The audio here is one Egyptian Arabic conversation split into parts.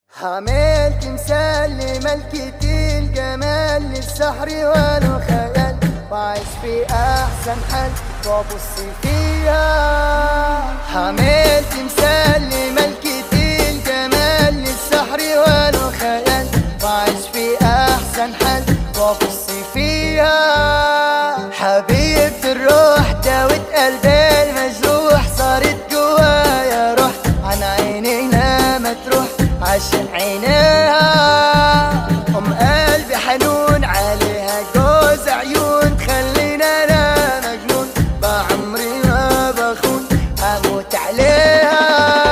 حامل تمثال لملكة الجمال للسحر والخيال وعايش في أحسن حال وأبص فيها حامل تمثال لملكة الجمال للسحر والخيال وعايش في أحسن حال وأبص فيها حبيبة الروح داوت قلبي المجروح صارت جوايا روح عن عيني ما تروح عشان عينيها ام قلبي حنون عليها جوز عيون خلينا انا مجنون بعمري ما بخون اموت عليها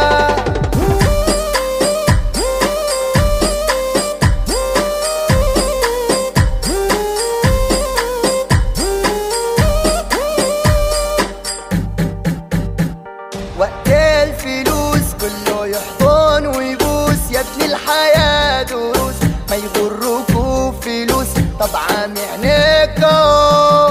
وقت الفلوس كله يحضن ويبوس يا ابن الحياة دروس ما يغركوا فلوس طبعا عينيكوا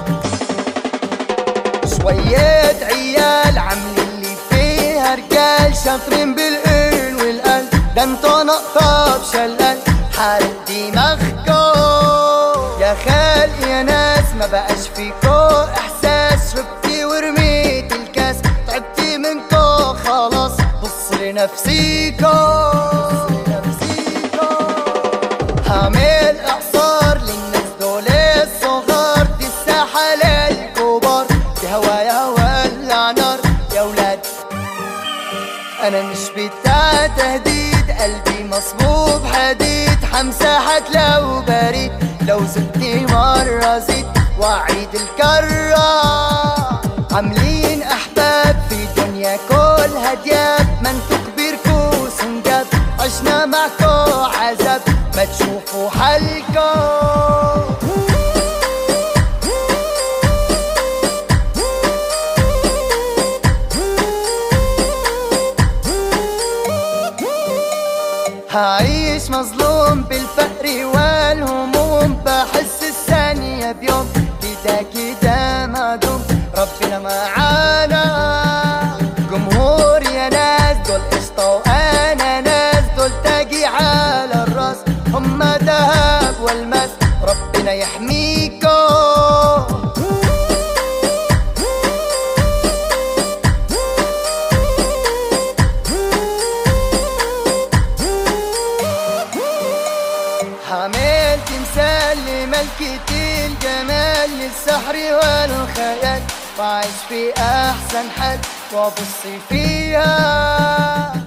شوية عيال عاملين اللي فيها رجال شاطرين بالقرن والقلب ده انتوا نقطة بشلال حارق دماغكو يا خال يا ناس ما بقاش فيكو احساس شربتي ورميت الكاس تعبتي منكو خلاص بص لنفسيكو هعمل اعصار للناس دول الصغار دي الساحة للكبار دي هوايا ولع نار يا ولاد انا مش بتاع تهديد قلبي مصبوب حديد حمسحك لو بريد لو زدتي مرة زيد واعيد الكرة عاملين احباب في دنيا كل هدياب ما انتو كبيركو سنجاب عشنا معكو عذاب ما تشوفوا حالكو هعيش مظلوم بالفقر والهموم بحس الثانية بيوم كده كده معدوم ربنا معانا جمهور يا ناس دول قشطة وأنا ناس دول تاجي على الراس هما دهب والماس ربنا يحميكم حامل تمثال لملكة الجمال للسحر والخيال وعايش في أحسن حال وأبص فيها